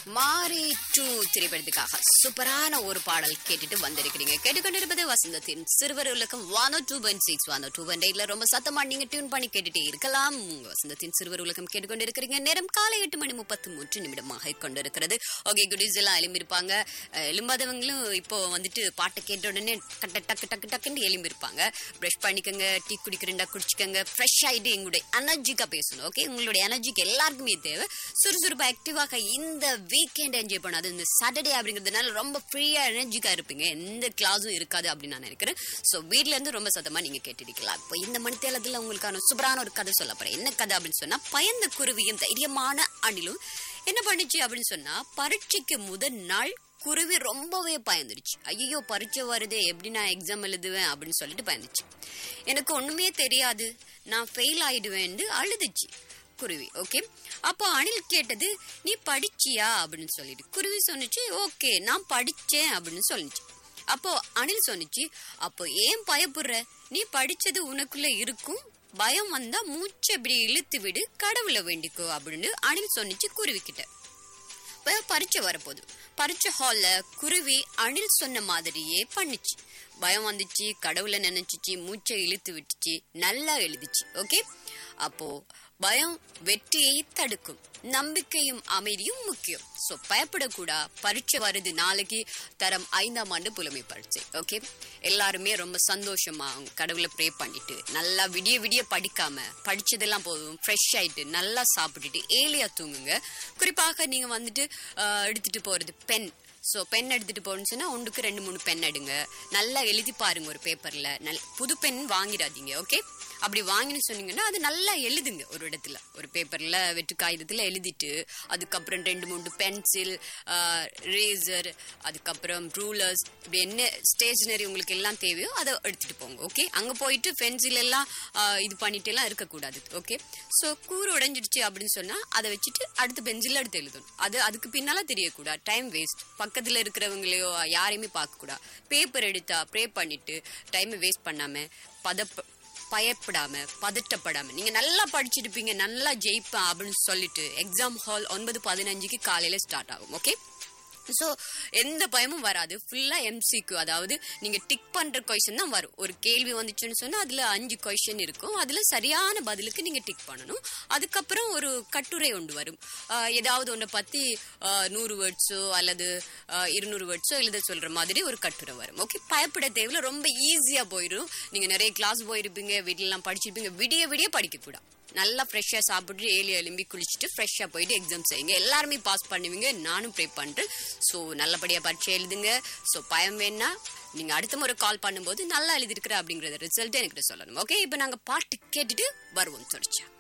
மாரி டூ திரைப்படத்துக்காக சூப்பரான ஒரு பாடல் கேட்டுட்டு வந்திருக்கிறீங்க கேட்டுக்கொண்டிருப்பது வசந்தத்தின் சிறுவர் உலகம் one two point six one two point எயிட்ல ரொம்ப சத்தமா நீங்க டியூன் பண்ணி கேட்டுட்டே இருக்கலாம் உங்க வசந்தத்தின் சிறுவர் உலகம் கேட்டுக்கொண்டிருக்கிறீங்க நேரம் காலை எட்டு மணி முப்பத்தி மூன்று நிமிடமாக கொண்டிருக்கிறது ஓகே குடீஸ் எல்லாம் எழும்பியிருப்பாங்க அஹ், எழும்பாதவங்களும் இப்போ வந்துட்டு பாட்டை கேட்ட உடனே கட்ட டக்கு டக்கு டக்குன்னு எழும்பியிருப்பாங்க ப்ரஷ் பண்ணிக்கோங்க டீ குடிக்கிறேன்டா குடிச்சுக்கோங்க ஃப்ரெஷ் ஆயிட்டு எங்களுடைய எனர்ஜிக்கா பேசணும் ஓகே உங்களுடைய எனர்ஜிக்கு எல்லாருக்குமே தேவை சுறுசுறுப்பா ஆக்டிவாக இந்த வீக்கெண்ட் என்ஜாய் பண்ண அது இந்த சாட்டர்டே அப்படிங்கிறதுனால ரொம்ப ஃப்ரீயா எனர்ஜிக்கா இருப்பீங்க எந்த கிளாஸும் இருக்காது அப்படின்னு நான் நினைக்கிறேன் ஸோ வீட்ல இருந்து ரொம்ப சத்தமா நீங்க கேட்டிருக்கலாம் இப்போ இந்த மணித்தேலத்துல உங்களுக்கான சூப்பரான ஒரு கதை சொல்ல போறேன் என்ன கதை அப்படின்னு சொன்னா பயந்த குருவியும் தைரியமான அணிலும் என்ன பண்ணுச்சு அப்படின்னு சொன்னா பரீட்சைக்கு முதல் நாள் குருவி ரொம்பவே பயந்துருச்சு ஐயோ பரீட்சை வருதே எப்படி நான் எக்ஸாம் எழுதுவேன் அப்படின்னு சொல்லிட்டு பயந்துச்சு எனக்கு ஒண்ணுமே தெரியாது நான் ஃபெயில் ஆயிடுவேன்னு அழுதுச்சு குருவி ஓகே அப்போ அணில் கேட்டது நீ படிச்சியா அப்படின்னு சொல்லிட்டு குருவி சொன்னுச்சு ஓகே நான் படிச்சேன் அப்படின்னு சொல்லிச்சு அப்போ அணில் சொன்னுச்சு அப்போ ஏன் பயப்படுற நீ படிச்சது உனக்குள்ள இருக்கும் பயம் வந்தா மூச்சை இப்படி இழுத்து விடு கடவுளை வேண்டிக்கோ அப்படின்னு அணில் சொன்னுச்சு குருவி கிட்ட இப்ப பரீட்சை வரப்போகுது பரீட்சை ஹால்ல குருவி அணில் சொன்ன மாதிரியே பண்ணுச்சு பயம் வந்துச்சு கடவுளை நினைச்சிச்சு மூச்சை இழுத்து விட்டுச்சு நல்லா எழுதிச்சு ஓகே அப்போ பயம் வெற்றியை தடுக்கும் நம்பிக்கையும் அமைதியும் முக்கியம் ஸோ பயப்படக்கூடா பரீட்சை வருது நாளைக்கு தரம் ஐந்தாம் ஆண்டு புலமை பரீட்சை ஓகே எல்லாருமே ரொம்ப சந்தோஷமா அவங்க கடவுளை ப்ரே பண்ணிட்டு நல்லா விடிய விடிய படிக்காம படிச்சதெல்லாம் போதும் ஃப்ரெஷ் ஆயிட்டு நல்லா சாப்பிட்டுட்டு ஏலியா தூங்குங்க குறிப்பாக நீங்க வந்துட்டு ஆஹ், எடுத்துட்டு போறது பென் ஸோ பென் எடுத்துட்டு போகணும்னு சொன்னா ஒன்றுக்கு ரெண்டு மூணு பென் எடுங்க நல்லா எழுதி பாருங்க ஒரு பேப்பர்ல நல் புது பென் வாங்கிடாதீங்க ஓகே அப்படி வாங்கின்னு சொன்னீங்கன்னா அது நல்லா எழுதுங்க ஒரு இடத்துல ஒரு பேப்பர்ல வெற்று காகிதத்துல எழுதிட்டு அதுக்கப்புறம் ரெண்டு மூணு பென்சில் ரேசர் அதுக்கப்புறம் ரூலர்ஸ் இப்படி என்ன ஸ்டேஷனரி உங்களுக்கு எல்லாம் தேவையோ அதை எடுத்துட்டு போங்க ஓகே அங்க போயிட்டு பென்சில் எல்லாம் ஆஹ், இது பண்ணிட்டு எல்லாம் இருக்கக்கூடாது ஓகே ஸோ கூறு உடைஞ்சிடுச்சு அப்படின்னு சொன்னா அதை வச்சுட்டு அடுத்து பென்சில் எடுத்து எழுதணும் அது அதுக்கு பின்னால தெரியக்கூடாது டைம் வேஸ்ட் பக்கத்துல இருக்கிறவங்களையோ யாரையுமே பார்க்க கூடாது பேப்பர் எடுத்தா ப்ரே பண்ணிட்டு டைமை வேஸ்ட் பண்ணாம பதப்ப பயப்படாம பதட்டப்படாம நீங்க நல்லா படிச்சிருப்பீங்க நல்லா ஜெயிப்பேன் அப்படின்னு சொல்லிட்டு எக்ஸாம் ஹால் ஒன்பது பதினஞ்சுக்கு காலையில ஸ்டார்ட் ஆகும் ஓகே ஸோ எந்த பயமும் வராது ஃபுல்லா எம்சிக்கு அதாவது நீங்க டிக் பண்ற கொஷின் தான் வரும் ஒரு கேள்வி வந்துச்சுன்னு சொன்னா அதுல அஞ்சு கொஷின் இருக்கும் அதுல சரியான பதிலுக்கு நீங்க டிக் பண்ணணும் அதுக்கப்புறம் ஒரு கட்டுரை ஒன்று வரும் ஆஹ் ஏதாவது ஒன்றை பத்தி ஆஹ் நூறு வேர்ட்ஸோ அல்லது ஆஹ் இருநூறு வேர்ட்ஸோ எழுத சொல்ற மாதிரி ஒரு கட்டுரை வரும் ஓகே பயப்பட தேவையில்ல ரொம்ப ஈஸியா போயிடும் நீங்க நிறைய கிளாஸ் போயிருப்பீங்க வீட்டிலலாம் படிச்சிருப்பீங்க விடிய விடிய படிக்க கூடாது நல்லா ஃப்ரெஷ்ஷாக சாப்பிட்டு ஏழு எலும்பி குளிச்சுட்டு ஃப்ரெஷ்ஷாக போயிட்டு எக்ஸாம் செய்யுங்க எல்லாருமே பாஸ் பண்ணுவீங்க நானும் ப்ரே பண்ணுறேன் ஸோ நல்லபடியாக பரீட்சை எழுதுங்க ஸோ பயம் வேணா நீங்கள் அடுத்த முறை கால் பண்ணும்போது நல்லா எழுதிருக்கிற அப்படிங்கிறத ரிசல்ட் எனக்கு சொல்லணும் ஓகே இப்போ நாங்கள் பாட்டு கேட்டுட்டு வருவோம் தொடச்சா